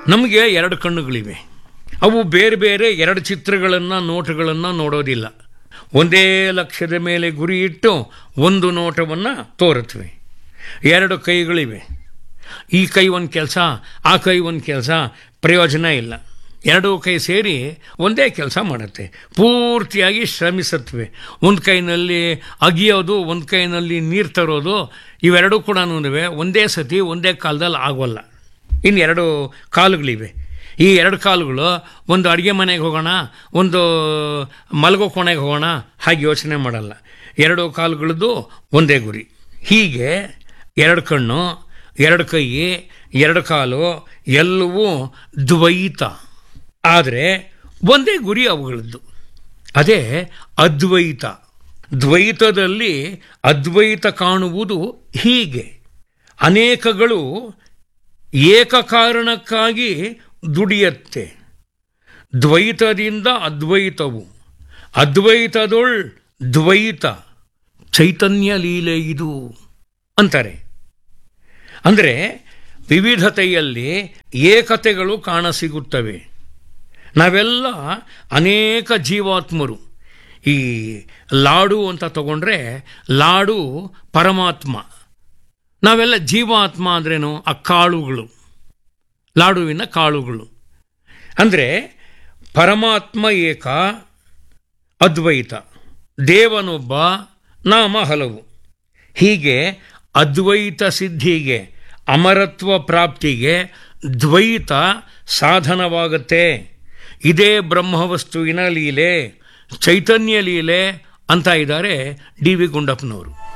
ನಮಗೆ ಎರಡು ಕಣ್ಣುಗಳಿವೆ ಅವು ಬೇರೆ ಬೇರೆ ಎರಡು ಚಿತ್ರಗಳನ್ನು ನೋಟಗಳನ್ನು ನೋಡೋದಿಲ್ಲ ಒಂದೇ ಲಕ್ಷ್ಯದ ಮೇಲೆ ಗುರಿ ಇಟ್ಟು ಒಂದು ನೋಟವನ್ನು ತೋರುತ್ತವೆ ಎರಡು ಕೈಗಳಿವೆ ಈ ಕೈ ಒಂದು ಕೆಲಸ ಆ ಕೈ ಒಂದು ಕೆಲಸ ಪ್ರಯೋಜನ ಇಲ್ಲ ಎರಡೂ ಕೈ ಸೇರಿ ಒಂದೇ ಕೆಲಸ ಮಾಡುತ್ತೆ ಪೂರ್ತಿಯಾಗಿ ಶ್ರಮಿಸುತ್ತವೆ ಒಂದು ಕೈನಲ್ಲಿ ಅಗಿಯೋದು ಒಂದು ಕೈನಲ್ಲಿ ನೀರು ತರೋದು ಇವೆರಡೂ ಕೂಡ ಒಂದೇ ಸತಿ ಒಂದೇ ಕಾಲದಲ್ಲಿ ಆಗೋಲ್ಲ ಇನ್ನು ಎರಡು ಕಾಲುಗಳಿವೆ ಈ ಎರಡು ಕಾಲುಗಳು ಒಂದು ಅಡುಗೆ ಮನೆಗೆ ಹೋಗೋಣ ಒಂದು ಮಲಗೋ ಕೋಣೆಗೆ ಹೋಗೋಣ ಹಾಗೆ ಯೋಚನೆ ಮಾಡಲ್ಲ ಎರಡು ಕಾಲುಗಳದ್ದು ಒಂದೇ ಗುರಿ ಹೀಗೆ ಎರಡು ಕಣ್ಣು ಎರಡು ಕೈ ಎರಡು ಕಾಲು ಎಲ್ಲವೂ ದ್ವೈತ ಆದರೆ ಒಂದೇ ಗುರಿ ಅವುಗಳದ್ದು ಅದೇ ಅದ್ವೈತ ದ್ವೈತದಲ್ಲಿ ಅದ್ವೈತ ಕಾಣುವುದು ಹೀಗೆ ಅನೇಕಗಳು ಏಕ ಕಾರಣಕ್ಕಾಗಿ ದುಡಿಯತ್ತೆ ದ್ವೈತದಿಂದ ಅದ್ವೈತವು ಅದ್ವೈತದೊಳ್ ದ್ವೈತ ಚೈತನ್ಯ ಲೀಲೆ ಇದು ಅಂತಾರೆ ಅಂದರೆ ವಿವಿಧತೆಯಲ್ಲಿ ಏಕತೆಗಳು ಕಾಣಸಿಗುತ್ತವೆ ನಾವೆಲ್ಲ ಅನೇಕ ಜೀವಾತ್ಮರು ಈ ಲಾಡು ಅಂತ ತಗೊಂಡ್ರೆ ಲಾಡು ಪರಮಾತ್ಮ ನಾವೆಲ್ಲ ಜೀವಾತ್ಮ ಅಂದ್ರೇನು ಆ ಕಾಳುಗಳು ಲಾಡುವಿನ ಕಾಳುಗಳು ಅಂದರೆ ಪರಮಾತ್ಮ ಏಕ ಅದ್ವೈತ ದೇವನೊಬ್ಬ ನಾಮ ಹಲವು ಹೀಗೆ ಅದ್ವೈತ ಸಿದ್ಧಿಗೆ ಅಮರತ್ವ ಪ್ರಾಪ್ತಿಗೆ ದ್ವೈತ ಸಾಧನವಾಗುತ್ತೆ ಇದೇ ಬ್ರಹ್ಮವಸ್ತುವಿನ ಲೀಲೆ ಚೈತನ್ಯ ಲೀಲೆ ಅಂತ ಇದ್ದಾರೆ ಡಿ ವಿ ಗುಂಡಪ್ಪನವರು